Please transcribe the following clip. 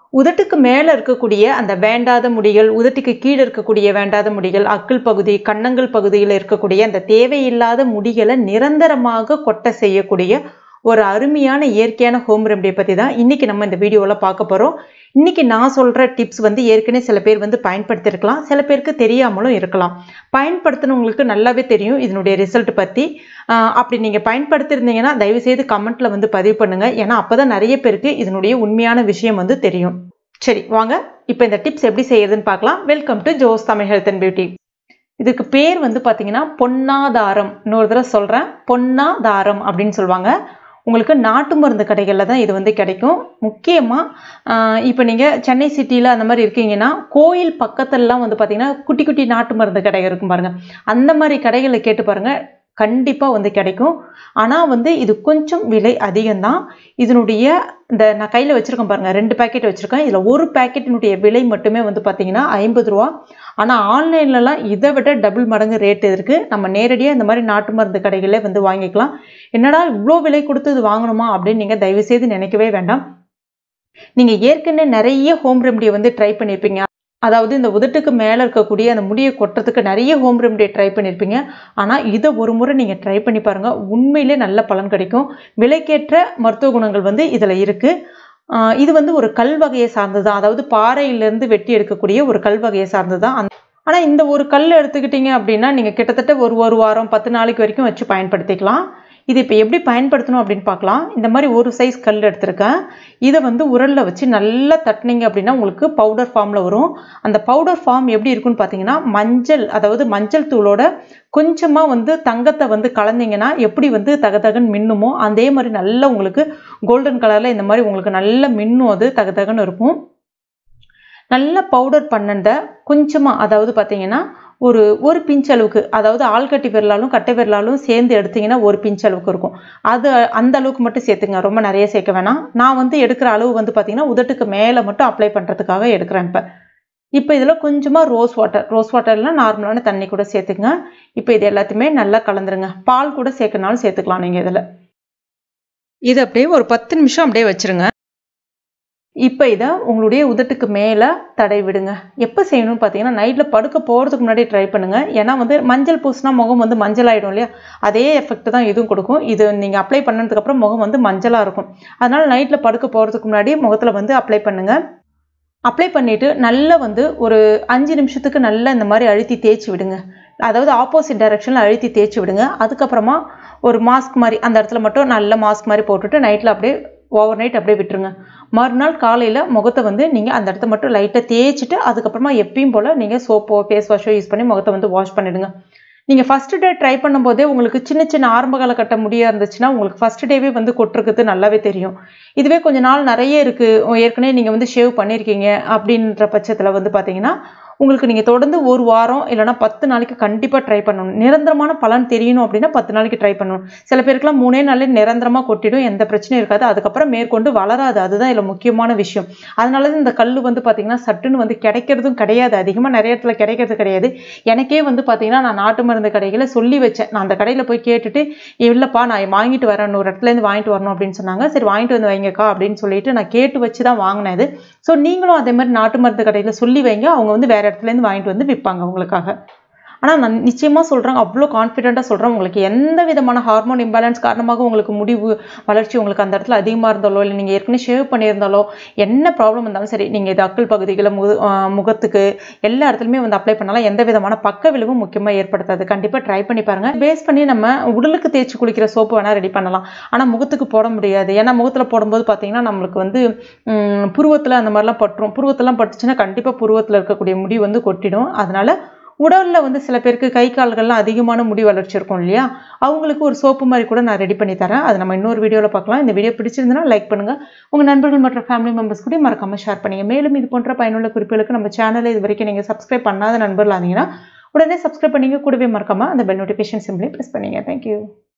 உதட்டுக்கு மேலே இருக்கக்கூடிய அந்த வேண்டாத முடிகள் உதட்டுக்கு கீழே இருக்கக்கூடிய வேண்டாத முடிகள் அக்கிள் பகுதி கன்னங்கள் பகுதியில் இருக்கக்கூடிய அந்த தேவையில்லாத முடிகளை நிரந்தரமாக கொட்ட செய்யக்கூடிய ஒரு அருமையான இயற்கையான ஹோம் ரெமடியை பற்றி தான் இன்றைக்கி நம்ம இந்த வீடியோவில் பார்க்க போகிறோம் இன்றைக்கி நான் சொல்கிற டிப்ஸ் வந்து ஏற்கனவே சில பேர் வந்து பயன்படுத்தியிருக்கலாம் சில பேருக்கு தெரியாமலும் இருக்கலாம் பயன்படுத்தினவங்களுக்கு நல்லாவே தெரியும் இதனுடைய ரிசல்ட் பற்றி அப்படி நீங்கள் பயன்படுத்தியிருந்தீங்கன்னா தயவுசெய்து கமெண்ட்டில் வந்து பதிவு பண்ணுங்கள் ஏன்னா அப்போ தான் நிறைய பேருக்கு இதனுடைய உண்மையான விஷயம் வந்து தெரியும் சரி வாங்க இப்போ இந்த டிப்ஸ் எப்படி செய்யறதுன்னு பார்க்கலாம் welcome to Jo's Tamil health and beauty இதுக்கு பேர் வந்து பார்த்தீங்கன்னா பொன்னாதாரம் இன்னொரு தடவை சொல்கிறேன் பொன்னாதாரம் அப்படின்னு சொல்லுவாங்க உங்களுக்கு நாட்டு மருந்து கடைகளில் தான் இது வந்து கிடைக்கும் முக்கியமாக இப்போ நீங்கள் சென்னை சிட்டியில் அந்த மாதிரி இருக்கீங்கன்னா கோயில் பக்கத்துலலாம் வந்து பார்த்தீங்கன்னா குட்டி குட்டி நாட்டு மருந்து கடை இருக்கும் பாருங்கள் அந்த மாதிரி கடைகளில் கேட்டு பாருங்கள் கண்டிப்பாக வந்து கிடைக்கும் ஆனால் வந்து இது கொஞ்சம் விலை அதிகம்தான் இதனுடைய இந்த நான் கையில் வச்சுருக்கேன் பாருங்கள் ரெண்டு பேக்கெட் வச்சுருக்கேன் இதில் ஒரு பேக்கெட்டினுடைய விலை மட்டுமே வந்து பார்த்தீங்கன்னா ஐம்பது ரூபா ஆனால் ஆன்லைன்லலாம் இதை விட டபுள் மடங்கு ரேட் இருக்குது நம்ம நேரடியாக இந்த மாதிரி நாட்டு மருந்து கடைகளே வந்து வாங்கிக்கலாம் என்னடா இவ்வளோ விலை கொடுத்து இது வாங்கணுமா அப்படின்னு நீங்கள் தயவுசெய்து நினைக்கவே வேண்டாம் நீங்கள் ஏற்கனவே நிறைய ஹோம் ரெமடியை வந்து ட்ரை பண்ணியிருப்பீங்க அதாவது இந்த உதட்டுக்கு மேலே இருக்கக்கூடிய அந்த முடியை கொட்டுறதுக்கு நிறைய ஹோம் ரெமடியை ட்ரை பண்ணியிருப்பீங்க ஆனால் இதை ஒரு முறை நீங்கள் ட்ரை பண்ணி பாருங்கள் உண்மையிலே நல்ல பலன் கிடைக்கும் விலைக்கேற்ற மருத்துவ குணங்கள் வந்து இதில் இருக்குது இது வந்து ஒரு கல் வகையை சார்ந்தது தான் அதாவது பாறையிலேருந்து வெட்டி எடுக்கக்கூடிய ஒரு கல் வகையை சார்ந்தது தான் அந்த ஆனால் இந்த ஒரு கல் எடுத்துக்கிட்டீங்க அப்படின்னா நீங்கள் கிட்டத்தட்ட ஒரு ஒரு வாரம் பத்து நாளைக்கு வரைக்கும் வச்சு பயன்படுத்திக்கலாம் இது இப்போ எப்படி பயன்படுத்தணும் அப்படின்னு பார்க்கலாம் இந்த மாதிரி ஒரு சைஸ் கல் எடுத்திருக்கேன் இதை வந்து உரலில் வச்சு நல்லா தட்டினீங்க அப்படின்னா உங்களுக்கு பவுடர் ஃபார்மில் வரும் அந்த பவுடர் ஃபார்ம் எப்படி இருக்குன்னு பார்த்தீங்கன்னா மஞ்சள் அதாவது மஞ்சள் தூளோட கொஞ்சமாக வந்து தங்கத்தை வந்து கலந்தீங்கன்னா எப்படி வந்து தகதகன்னு மின்னுமோ அதே மாதிரி நல்லா உங்களுக்கு கோல்டன் கலரில் இந்த மாதிரி உங்களுக்கு நல்ல மின்னும் அது தகதகன்னு இருக்கும் நல்ல பவுடர் பண்ணண்ட கொஞ்சமாக அதாவது பார்த்தீங்கன்னா ஒரு ஒரு பிஞ்ச் அளவுக்கு அதாவது ஆள்கட்டி விரலாலும் கட்டை விரலாலும் சேர்ந்து எடுத்திங்கன்னா ஒரு பிஞ்ச் அளவுக்கு இருக்கும் அது அந்த அளவுக்கு மட்டும் சேர்த்துங்க ரொம்ப நிறைய சேர்க்க வேணாம் நான் வந்து எடுக்கிற அளவு வந்து பார்த்திங்கன்னா உதட்டுக்கு மேலே மட்டும் அப்ளை பண்ணுறதுக்காக எடுக்கிறேன் இப்போ இப்போ இதில் கொஞ்சமாக ரோஸ் வாட்டர் ரோஸ் வாட்டர்லாம் நார்மலான தண்ணி கூட சேர்த்துங்க இப்போ இது எல்லாத்தையுமே நல்லா கலந்துருங்க பால் கூட சேர்க்கனாலும் சேர்த்துக்கலாம் நீங்கள் இதில் இது அப்படியே ஒரு பத்து நிமிஷம் அப்படியே வச்சுருங்க இப்போ இதை உங்களுடைய உதட்டுக்கு மேலே தடை விடுங்க எப்போ செய்யணும்னு பார்த்தீங்கன்னா நைட்டில் படுக்க போகிறதுக்கு முன்னாடி ட்ரை பண்ணுங்கள் ஏன்னா வந்து மஞ்சள் பூசினா முகம் வந்து மஞ்சள் ஆகிடும் இல்லையா அதே எஃபெக்ட் தான் இதுவும் கொடுக்கும் இது நீங்கள் அப்ளை பண்ணதுக்கப்புறம் முகம் வந்து மஞ்சளாக இருக்கும் அதனால் நைட்டில் படுக்க போகிறதுக்கு முன்னாடி முகத்தில் வந்து அப்ளை பண்ணுங்கள் அப்ளை பண்ணிவிட்டு நல்லா வந்து ஒரு அஞ்சு நிமிஷத்துக்கு நல்லா இந்த மாதிரி அழுத்தி தேய்ச்சி விடுங்க அதாவது ஆப்போசிட் டைரெக்ஷனில் அழுத்தி தேய்ச்சி விடுங்க அதுக்கப்புறமா ஒரு மாஸ்க் மாதிரி அந்த இடத்துல மட்டும் நல்ல மாஸ்க் மாதிரி போட்டுட்டு நைட்டில் அப்படியே ஓவர் நைட் அப்படியே விட்டுருங்க மறுநாள் காலையில் முகத்தை வந்து நீங்கள் அந்த இடத்த மட்டும் லைட்டாக தேய்ச்சிட்டு அதுக்கப்புறமா எப்பயும் போல் நீங்கள் சோப்போ ஃபேஸ் வாஷோ யூஸ் பண்ணி முகத்தை வந்து வாஷ் பண்ணிவிடுங்க நீங்கள் ஃபஸ்ட்டு டே ட்ரை பண்ணும்போதே உங்களுக்கு சின்ன சின்ன ஆரம்ப காலகட்ட முடியாக இருந்துச்சுன்னா உங்களுக்கு ஃபஸ்ட் டேவே வந்து கொட்டுறது நல்லாவே தெரியும் இதுவே கொஞ்சம் நாள் நிறைய இருக்குது ஏற்கனவே நீங்கள் வந்து ஷேவ் பண்ணியிருக்கீங்க அப்படின்ற பட்சத்தில் வந்து பார்த்தீங்கன்னா உங்களுக்கு நீங்கள் தொடர்ந்து ஒரு வாரம் இல்லைனா பத்து நாளைக்கு கண்டிப்பாக ட்ரை பண்ணணும் நிரந்தரமான பலன் தெரியணும் அப்படின்னா பத்து நாளைக்கு ட்ரை பண்ணணும் சில பேருக்குலாம் மூணே நாளில் நிரந்தரமாக கொட்டிடும் எந்த பிரச்சனையும் இருக்காது அதுக்கப்புறம் மேற்கொண்டு வளராது அதுதான் இதில் முக்கியமான விஷயம் அதனால தான் இந்த கல் வந்து பார்த்திங்கன்னா சட்டுன்னு வந்து கிடைக்கிறதும் கிடையாது அதிகமாக நிறைய இடத்துல கிடைக்கிறது கிடையாது எனக்கே வந்து பார்த்திங்கன்னா நான் நாட்டு மருந்து கடைகளை சொல்லி வச்சேன் நான் அந்த கடையில் போய் கேட்டுட்டு இல்லைப்பா நான் வாங்கிட்டு வரேன் ஒரு இடத்துலேருந்து வாங்கிட்டு வரணும் அப்படின்னு சொன்னாங்க சரி வாங்கிட்டு வந்து வைங்கக்கா அப்படின்னு சொல்லிட்டு நான் கேட்டு வச்சு தான் வாங்கினேன் இது ஸோ நீங்களும் அதே மாதிரி நாட்டு மருந்து கடையில் சொல்லி வைங்க அவங்க வந்து வேறு இடத்துலேருந்து வாங்கிட்டு வந்து விற்பாங்க உங்களுக்காக ஆனால் நான் நிச்சயமாக சொல்கிறேன் அவ்வளோ கான்ஃபிடென்ட்டாக சொல்கிறேன் உங்களுக்கு எந்த விதமான ஹார்மோன் இம்பேலன்ஸ் காரணமாக உங்களுக்கு முடிவு வளர்ச்சி உங்களுக்கு அந்த இடத்துல அதிகமாக இருந்தாலோ இல்லை நீங்கள் ஏற்கனவே ஷேவ் பண்ணியிருந்தாலோ என்ன ப்ராப்ளம் இருந்தாலும் சரி நீங்கள் இது அக்கல் பகுதிகளை முக முகத்துக்கு எல்லா இடத்துலையுமே வந்து அப்ளை பண்ணாலும் எந்த விதமான பக்க விளைவும் முக்கியமாக ஏற்படுத்தாது கண்டிப்பாக ட்ரை பண்ணி பாருங்கள் பேஸ் பண்ணி நம்ம உடலுக்கு தேய்ச்சி குளிக்கிற சோப்பு வேணால் ரெடி பண்ணலாம் ஆனால் முகத்துக்கு போட முடியாது ஏன்னா முகத்தில் போடும்போது பார்த்தீங்கன்னா நம்மளுக்கு வந்து புருவத்தில் அந்த மாதிரிலாம் பட்டுரும் புருவத்தெல்லாம் பட்டுச்சுன்னா கண்டிப்பாக புருவத்தில் இருக்கக்கூடிய முடி வந்து கொட்டிடும் அதனால் உடலில் வந்து சில பேருக்கு கை கால்கள்லாம் அதிகமான முடி வளர்ச்சி இருக்கும் இல்லையா அவங்களுக்கு ஒரு சோப்பு மாதிரி கூட நான் ரெடி பண்ணி தரேன் அது நம்ம இன்னொரு வீடியோவில் பார்க்கலாம் இந்த வீடியோ பிடிச்சிருந்தனா லைக் பண்ணுங்கள் உங்கள் நண்பர்கள் மற்றும் ஃபேமிலி மெம்பர்ஸ் கூட மறக்காமல் ஷேர் பண்ணுங்க மேலும் இது போன்ற பயனுள்ள குறிப்புகளுக்கு நம்ம சேனலை இது வரைக்கும் நீங்கள் சப்ஸ்கிரைப் பண்ணாத நண்பர்கள் ஆனீங்கன்னா உடனே சப்ஸ்கிரைப் பண்ணிங்க கூடவே மறக்காமல் அந்த பெல் நோட்டிஃபிகேஷன் சிம்பிளி ப்ரெஸ் பண்ணிங்க தேங்க்யூ